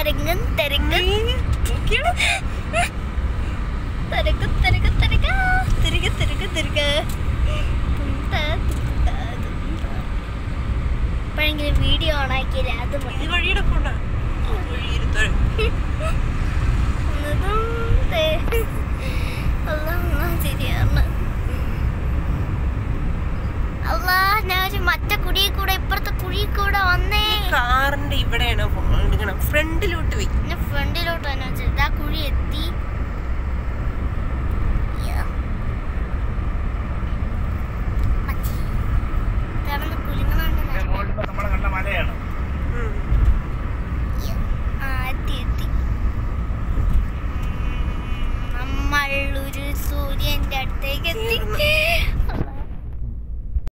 തരങ്ങും തരങ്ങും നോക്കിയാണ് തരക്കും തരക്കും തരക തിരിക തിരിക തിരിക ഇപ്പോഴെങ്കിലും video on ആക്കിയില്ല അത് മതി ഈ വഴിയുടെ കൊണ്ടാ വഴിയിരുത്തോരെ എന്നതും ദേ- അല്ലാ ശരിയാണ് അല്ലാ ഞാൻ ഒരു മറ്റേ കുടിയിൽ കൂടെ ഇപ്പുറത്തെ കുഴിയിൽ കൂടെ വന്നേ കാറിന്റെ ഇവിടെയാണ് എടുക്കണം ഫ്രണ്ടിലോട്ട് വെക്കും പിന്നെ ഫ്രണ്ടിലോട്ട് തന്നെ വെച്ചത് ആ കുഴി എത്തി